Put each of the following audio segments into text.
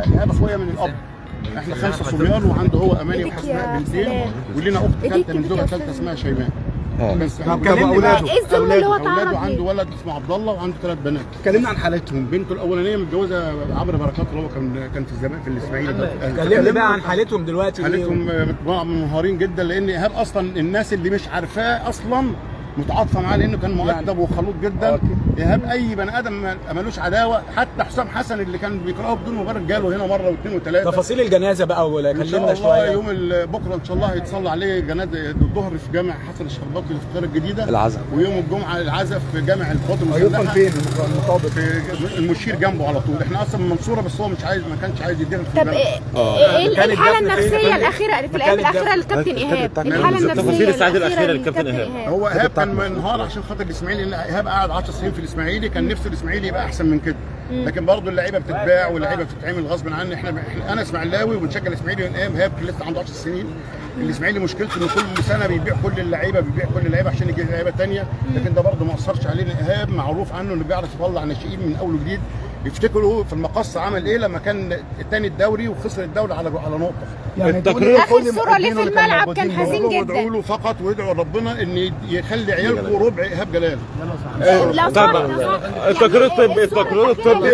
ايهاب اخويا من الاب احنا خمسه صبيان وعنده هو اماني إيديك وحسناء يا بنتين سلام. ولنا اخت إيديك ثالثه من كده زوجه يا ثالثه أستاذ. اسمها شيماء اه بس طب كلمني بقى ايه الظلم اللي هو اولاده اتعرض عنده ليه؟ ولد اسمه عبد الله وعنده ثلاث بنات اتكلمنا عن حالتهم بنته الاولانيه متجوزه عمرو بركات اللي هو كان كان في الزمان في الاسماعيلي ده. كلمني بقى عن حالتهم دلوقتي إيه؟ حالتهم آه، منهارين جدا لان ايهاب اصلا الناس اللي مش عارفاه اصلا متعاطفه معاه لانه كان مؤدب وخلوق جدا ايهاب اي بني ادم ما- ملوش عداوه حتى حسام حسن اللي كان بيكرهه بدون مبرر جاله هنا مره واثنين وثلاثه تفاصيل الجنازه بقى ولا ان شاء كلمنا الله شويه يوم ال- بكره ان شاء الله هيتصلى عليه جنازه الظهر في جامع حسن الشرباطي اللي في القاهره الجديده العزاء. ويوم الجمعه العزاء في جامع القوات هيدفن المسلحه فين المقابر في المشير جنبه على طول احنا اصلا من المنصوره بس هو مش عايز ما كانش عايز يدينا في طب البلد. ايه ايه إيه مكان الحاله الدفن فين؟ النفسيه مكان- الاخيره في مكان الايام الدفن. الاخيره للكابتن ايهاب بتاعت- الحاله تفاصيل النفسيه الساعات الأخيرة للكابتن للكابتن إيهاب. هو ايهاب كان منهار عشان خاطر الاسماعيلي لان ايهاب قعد 10 سنين في الاسماعيلي كان نفسه الاسماعيلي يبقى احسن من كده لكن برضه اللعيبه بتتباع واللعيبه بتتعمل غصب عني احنا, احنا انا اسماعيلاوي وبنشجع الاسماعيلي من ايام ايهاب كان لسه عنده 10 سنين الاسماعيلي مشكلته انه كل سنه بيبيع كل اللعيبه بيبيع كل اللعيبه عشان يجيب لعيبه ثانيه لكن ده برضه ما اثرش علينا ايهاب معروف عنه انه بيعرف يطلع ناشئين من اول وجديد يفتكروا في المقص عمل ايه لما كان الثاني الدوري وخسر الدوري على على نقطه يعني التقرير اخر صوره ليه في الملعب كان حزين وادعوا جدا له فقط وادعوا ربنا ان يخلي عيالكم ربع ايهاب جلال لو طبعا التقرير الطبي التقرير الطبي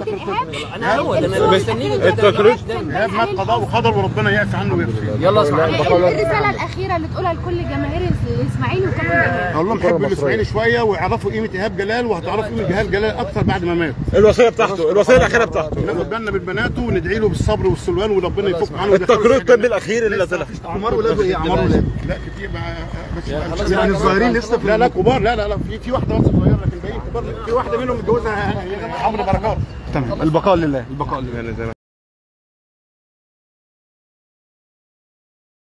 التقرير ايهاب مات قضاء وقدر وربنا يعفي عنه ويغفر يلا اسمع الرساله الاخيره اللي تقولها لكل جماهير الاسماعيلي وكابتن ايهاب اقول لهم حبوا الاسماعيلي شويه ويعرفوا قيمه ايهاب جلال وهتعرفوا قيمه ايهاب جلال اكثر بعد ما مات الوصيه بتاعته الوصيه الاخيره بتاعته ناخد بالنا من بناته وندعي له بالصبر والسلوان وربنا يفك عنه التقرير الطبي الاخير اللي نزل اعمار ولاده ايه اعمار ولاده لا كتير مع بس يعني الصغيرين لسه لا لا كبار لا لا لا في في واحده بس صغيره لكن باقيين كبار في واحده منهم متجوزه عمرو بركات تمام البقاء لله البقاء لله